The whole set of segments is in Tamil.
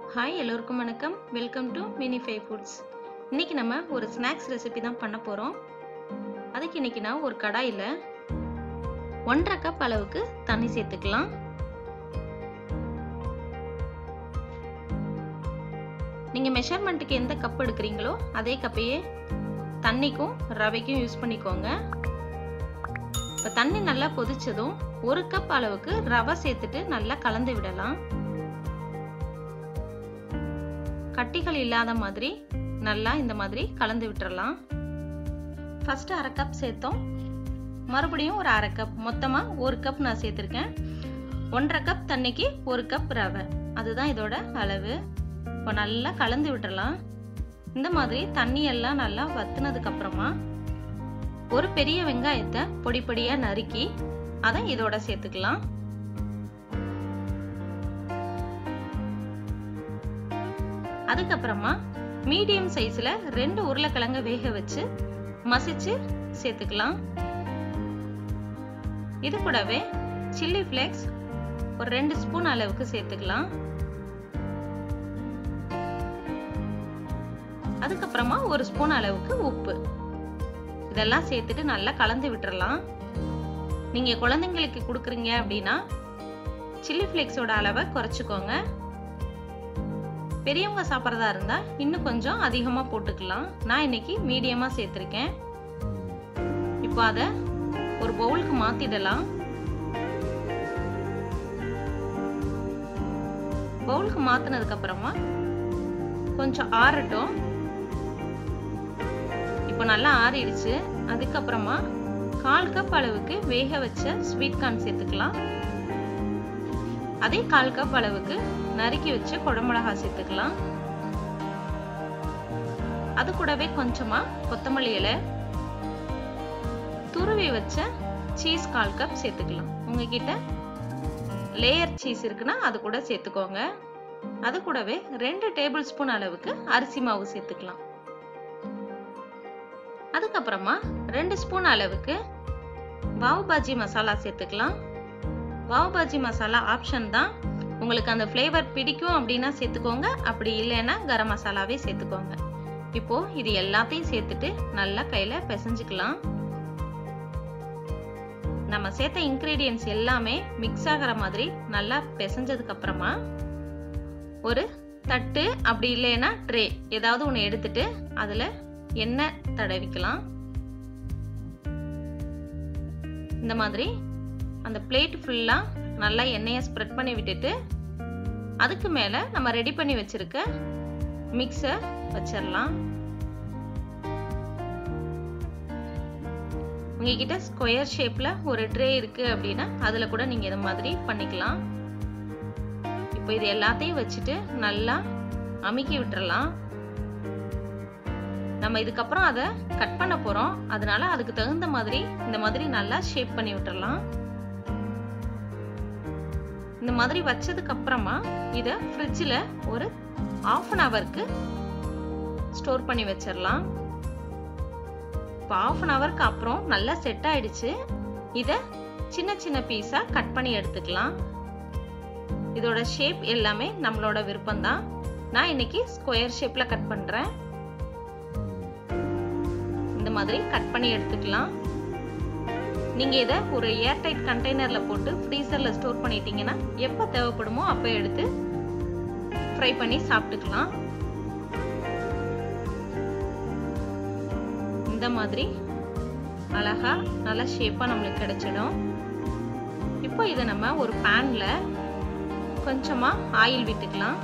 ஹாய் எல்லோருக்கும் வணக்கம் welcome to mini fi foods இன்னைக்கு நம்ம ஒரு ஸ்நாக்ஸ் ரெசிபி தான் பண்ண போகிறோம் அதுக்கு இன்னைக்கு நான் ஒரு கடாயில் ஒன்றரை கப் அளவுக்கு தண்ணி சேர்த்துக்கலாம் நீங்கள் மெஷர்மெண்ட்டுக்கு எந்த கப் எடுக்கிறீங்களோ அதே கப்பையே தண்ணிக்கும் ரவைக்கும் யூஸ் பண்ணிக்கோங்க இப்போ தண்ணி நல்லா கொதிச்சதும் ஒரு கப் அளவுக்கு ரவை சேர்த்துட்டு நல்லா கலந்து விடலாம் கட்டிகள் இல்லாத மாதிரி நல்லா இந்த மாதிரி கலந்து விட்டுறலாம் ஃபர்ஸ்ட் அரை கப் சேர்த்தோம் மறுபடியும் ஒரு அரை கப் மொத்தமாக ஒரு கப் நான் சேர்த்துருக்கேன் ஒன்றரை கப் தண்ணிக்கு ஒரு கப் ரவை அதுதான் இதோட அளவு இப்போ நல்லா கலந்து விட்டுறலாம் இந்த மாதிரி தண்ணி எல்லாம் நல்லா வத்துனதுக்கு அப்புறமா ஒரு பெரிய வெங்காயத்தை பொடி பொடியாக நறுக்கி அதை இதோட சேர்த்துக்கலாம் அதுக்கப்புறமா மீடியம் சைஸில் ரெண்டு உருளைக்கிழங்க வேக வச்சு மசிச்சு சேர்த்துக்கலாம் இது கூடவே சில்லி ஃப்ளேக்ஸ் ஒரு ரெண்டு ஸ்பூன் அளவுக்கு சேர்த்துக்கலாம் அதுக்கப்புறமா ஒரு ஸ்பூன் அளவுக்கு உப்பு இதெல்லாம் சேர்த்துட்டு நல்லா கலந்து விட்டுறலாம் நீங்க குழந்தைங்களுக்கு கொடுக்குறீங்க அப்படின்னா சில்லி ஃப்ளேக்ஸோட அளவை குறைச்சிக்கோங்க பெரியவங்க சாப்பிட்றதா இருந்தா இன்னும் கொஞ்சம் அதிகமா போட்டுக்கலாம் நான் இன்னைக்கு மீடியமா சேர்த்துருக்கேன் இப்போ அதை ஒரு பவுலுக்கு மாத்திடலாம் பவுலுக்கு மாத்தினதுக்கு அப்புறமா கொஞ்சம் ஆறட்டும் இப்போ நல்லா ஆறிடுச்சு அதுக்கப்புறமா கால் கப் அளவுக்கு வேக வச்ச ஸ்வீட் கார்ன் சேர்த்துக்கலாம் அதே கால் கப் அளவுக்கு நறுக்கி வச்ச குடமிளகா சேர்த்துக்கலாம் அது கூடவே கொஞ்சமா கொத்தமல்லி இலை துருவி வச்ச சீஸ் கால் கப் சேர்த்துக்கலாம் உங்ககிட்ட லேயர் சீஸ் இருக்குன்னா அது கூட சேர்த்துக்கோங்க அது கூடவே ரெண்டு டேபிள் ஸ்பூன் அளவுக்கு அரிசி மாவு சேர்த்துக்கலாம் அதுக்கப்புறமா ரெண்டு ஸ்பூன் அளவுக்கு வாவு பாஜி மசாலா சேர்த்துக்கலாம் வாவு பாஜி மசாலா ஆப்ஷன் தான் உங்களுக்கு அந்த ஃப்ளேவர் பிடிக்கும் அப்படின்னா சேர்த்துக்கோங்க அப்படி இல்லைன்னா கரம் மசாலாவே சேர்த்துக்கோங்க இப்போ இது எல்லாத்தையும் சேர்த்துட்டு நல்லா கையில பிசைஞ்சுக்கலாம் நம்ம சேர்த்த இன்கிரீடியன்ஸ் எல்லாமே மிக்ஸ் ஆகிற மாதிரி நல்லா பிசைஞ்சதுக்கு அப்புறமா ஒரு தட்டு அப்படி இல்லைன்னா ட்ரே ஏதாவது ஒன்று எடுத்துட்டு அதில் எண்ணெய் தடவிக்கலாம் இந்த மாதிரி அந்த பிளேட் ஃபுல்லாக நல்லா எண்ணெயை ஸ்ப்ரெட் பண்ணி விட்டுட்டு அதுக்கு மேலே நம்ம ரெடி பண்ணி வச்சிருக்க மிக்ஸை வச்சிடலாம் உங்ககிட்ட ஸ்கொயர் ஷேப்பில் ஒரு ட்ரே இருக்குது அப்படின்னா அதில் கூட நீங்கள் இது மாதிரி பண்ணிக்கலாம் இப்போ இது எல்லாத்தையும் வச்சுட்டு நல்லா அமுக்கி விட்டுறலாம் நம்ம இதுக்கப்புறம் அதை கட் பண்ண போகிறோம் அதனால அதுக்கு தகுந்த மாதிரி இந்த மாதிரி நல்லா ஷேப் பண்ணி விட்டுறலாம் இந்த மாதிரி வச்சதுக்கு அப்புறமா இதை ஃப்ரிட்ஜில் ஒரு ஆஃப் அன் ஹவருக்கு ஸ்டோர் பண்ணி வச்சிடலாம் இப்போ ஆஃப் அன் ஹவருக்கு அப்புறம் நல்லா செட் ஆயிடுச்சு இதை சின்ன சின்ன பீஸாக கட் பண்ணி எடுத்துக்கலாம் இதோட ஷேப் எல்லாமே நம்மளோட விருப்பம் தான் நான் இன்னைக்கு ஸ்கொயர் ஷேப்பில் கட் பண்ணுறேன் இந்த மாதிரி கட் பண்ணி எடுத்துக்கலாம் நீங்கள் இதை ஒரு ஏர்டைட் கண்டெய்னரில் போட்டு ஃப்ரீசரில் ஸ்டோர் பண்ணிட்டீங்கன்னா எப்போ தேவைப்படுமோ அப்போ எடுத்து ஃப்ரை பண்ணி சாப்பிட்டுக்கலாம் இந்த மாதிரி அழகா நல்லா ஷேப்பாக நம்மளுக்கு கிடைச்சிடும் இப்போ இதை நம்ம ஒரு பேனில் கொஞ்சமாக ஆயில் விட்டுக்கலாம்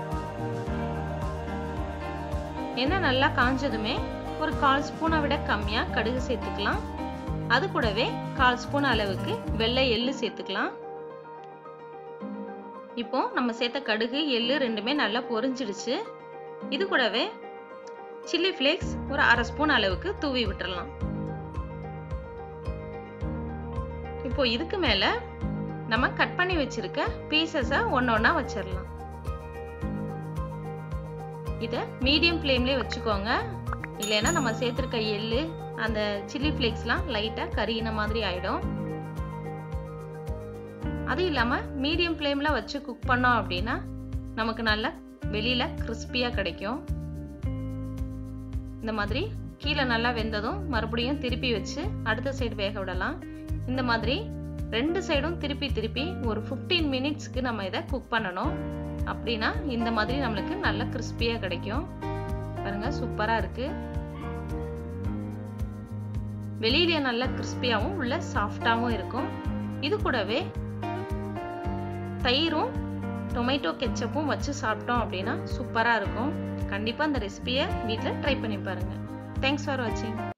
எண்ணெய் நல்லா காஞ்சதுமே ஒரு கால் ஸ்பூனை விட கம்மியாக கடுகு சேர்த்துக்கலாம் அது கூடவே கால் ஸ்பூன் அளவுக்கு வெள்ளை எள்ளு சேர்த்துக்கலாம் இப்போ நம்ம சேர்த்த கடுகு எள்ளு ரெண்டுமே நல்லா பொரிஞ்சிடுச்சு இது கூடவே சில்லி ஃப்ளேக்ஸ் ஒரு அரை ஸ்பூன் அளவுக்கு தூவி விட்டுறலாம் இப்போ இதுக்கு மேல நம்ம கட் பண்ணி வச்சிருக்க பீசஸை ஒன்று ஒன்றா வச்சிடலாம் இதை மீடியம் ஃப்ளேம்லேயே வச்சுக்கோங்க இல்லைன்னா நம்ம சேர்த்துருக்க எள்ளு அந்த சில்லி ஃப்ளேக்ஸ்லாம் லைட்டாக கரியின மாதிரி ஆயிடும் அது இல்லாமல் மீடியம் ஃப்ளேமில் வச்சு குக் பண்ணோம் அப்படின்னா நமக்கு நல்ல வெளியில் கிறிஸ்பியாக கிடைக்கும் இந்த மாதிரி கீழே நல்லா வெந்ததும் மறுபடியும் திருப்பி வச்சு அடுத்த சைடு வேக விடலாம் இந்த மாதிரி ரெண்டு சைடும் திருப்பி திருப்பி ஒரு ஃபிஃப்டீன் மினிட்ஸ்க்கு நம்ம இதை குக் பண்ணணும் அப்படின்னா இந்த மாதிரி நம்மளுக்கு நல்ல கிறிஸ்பியாக கிடைக்கும் பாருங்க சூப்பராக இருக்கு வெளியிலேயே நல்ல கிறிஸ்பியாகவும் உள்ள சாஃப்டாகவும் இருக்கும் இது கூடவே தயிரும் டொமேட்டோ கெச்சப்பும் வச்சு சாப்பிட்டோம் அப்படின்னா சூப்பராக இருக்கும் கண்டிப்பாக அந்த ரெசிபியை வீட்டில் ட்ரை பண்ணி பாருங்கள் தேங்க்ஸ் ஃபார் வாட்சிங்